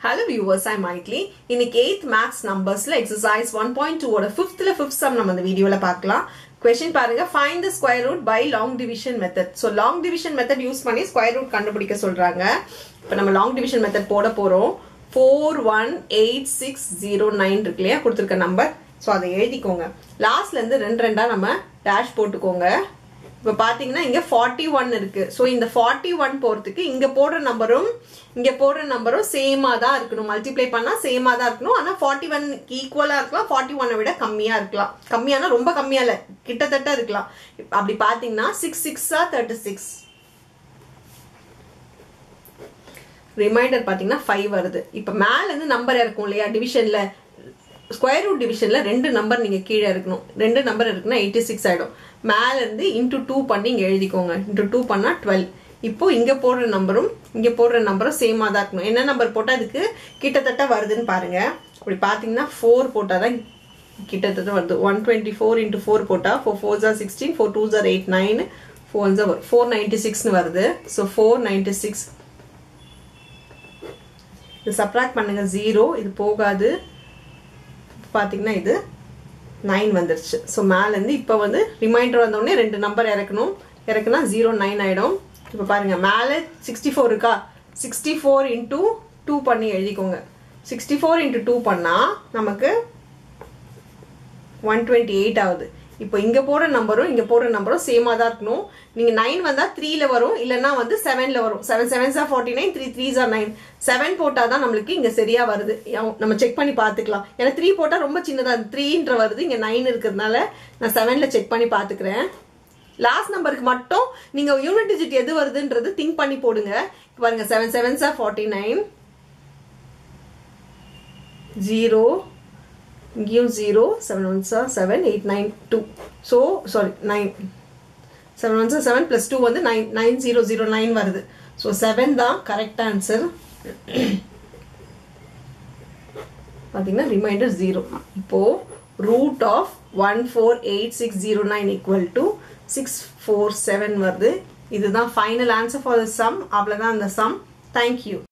hello viewers ஐ மைட்லி இன்னைக்கு எயித் மேக்ஸ் நம்பர்ஸ்ல எக்ஸசைஸ் ஒன் பாயிண்ட் டூவோட ஃபிஃப்த்ல ஃபிஃப்த் சம் நம்ம இந்த வீடியோல பார்க்கலாம் கொஸ்டின் பாருங்க find the square root by long division method so long division method use பண்ணி ஸ்கொயர் ரூட் கண்டுபிடிக்க சொல்றாங்க இப்போ நம்ம லாங் டிவிஷன் மெத்தட் போட போறோம் four one eight six zero nine இருக்கு இல்லையா கொடுத்துருக்க நம்பர் ஸோ அதை எழுதிக்கோங்க லாஸ்ட்ல இருந்து ரெண்டு ரெண்டா நம்ம டேஷ் போட்டுக்கோங்க இப்போ பார்த்தீங்கன்னா இங்கே ஃபார்ட்டி ஒன் இருக்கு ஸோ இந்த ஃபார்ட்டி ஒன் போகிறதுக்கு இங்கே போடுற நம்பரும் இங்கே போடுற நம்பரும் சேமாக தான் இருக்கணும் மல்டிப்ளை பண்ணால் சேமாக தான் இருக்கணும் ஆனால் ஃபார்ட்டி ஒன் ஈக்குவலாக இருக்கலாம் ஃபார்ட்டி ஒன்னை விட கம்மியாக இருக்கலாம் கம்மியானா ரொம்ப கம்மியாக இல்லை கிட்டத்தட்ட இருக்கலாம் அப்படி பார்த்தீங்கன்னா சிக்ஸ் சிக்ஸா தேர்ட்டி சிக்ஸ் ரிமைண்டர் பார்த்தீங்கன்னா ஃபைவ் வருது இப்போ மேலேருந்து நம்பர் இருக்கும் இல்லையா டிவிஷனில் ஸ்கொயர் ரூட் டிவிஷனில் ரெண்டு நம்பர் நீங்கள் கீழே இருக்கணும் ரெண்டு நம்பர் இருக்குன்னா எயிட்டி சிக்ஸ் ஆகிடும் மேலேருந்து இன்ட்டு டூ பண்ணி இங்கே எழுதிக்கோங்க இன்ட்டு டூ பண்ணால் டுவெல் இப்போ இங்கே போடுற நம்பரும் இங்கே போடுற நம்பரும் சேமாக தான் இருக்கணும் என்ன நம்பர் போட்டால் இதுக்கு கிட்டத்தட்ட வருதுன்னு பாருங்க அப்படி பார்த்தீங்கன்னா ஃபோர் போட்டால் தான் கிட்டத்தட்ட வருது one twenty four into four போட்டால் ஃபோர் ஃபோர் ஜார் சிக்ஸ்டீன் ஃபோர் டூ ஜார் எயிட் நைன் ஃபோர் ஜார் ஃபோர் நைன்டி சிக்ஸ்னு வருது ஸோ ஃபோர் நைன்டி சிக்ஸ் இது சப்ராக்ட் பண்ணுங்க ஜீரோ இது போகாது பார்த்தீங்கன்னா இது நைன் வந்துருச்சு ஸோ மேலேருந்து இப்போ வந்து ரிமைண்டர் வந்தோடனே ரெண்டு நம்பர் இறக்கணும் இறக்குனா ஜீரோ நைன் ஆகிடும் இப்போ பாருங்கள் மேலே சிக்ஸ்டி ஃபோர் இருக்கா சிக்ஸ்டி ஃபோர் இன்ட்டு டூ பண்ணி எழுதிக்கோங்க சிக்ஸ்டி ஃபோர் இன்ட்டு டூ பண்ணால் நமக்கு ஒன் டுவெண்ட்டி எயிட் ஆகுது இப்போ இங்கே போடுற நம்பரும் இங்கே போடுற நம்பரும் சேமாக தான் இருக்கணும் நீங்கள் நைன் வந்தால் த்ரீல வரும் இல்லைன்னா வந்து செவனில் வரும் செவன் செவன் சார் ஃபார்ட்டி நைன் த்ரீ த்ரீ சார் நைன் செவன் போட்டால் தான் நம்மளுக்கு இங்கே சரியாக வருது நம்ம செக் பண்ணி பார்த்துக்கலாம் ஏன்னா த்ரீ போட்டால் ரொம்ப சின்னதாக த்ரீன்ற வருது இங்கே நைன் இருக்கிறதுனால நான் செவனில் செக் பண்ணி பார்த்துக்கிறேன் லாஸ்ட் நம்பருக்கு மட்டும் நீங்கள் யூனிட் டிஜிட் எது வருதுன்றது திங்க் பண்ணி போடுங்க பாருங்க செவன் செவன் சார் ஃபார்ட்டி நைன் ஜீரோ இங்கேயும் ஜீரோ செவன் ஒன் சார் seven eight nine two so sorry nine seven one சார் செவன் ப்ளஸ் டூ வந்து nine nine zero zero nine வருது ஸோ செவன் தான் கரெக்ட் ஆன்சர் பார்த்தீங்கன்னா ரிமைண்டர் ஜீரோ இப்போது root of one four eight six zero nine equal to six four seven வருது இதுதான் final answer for the sum அவ்வளோதான் அந்த some thank you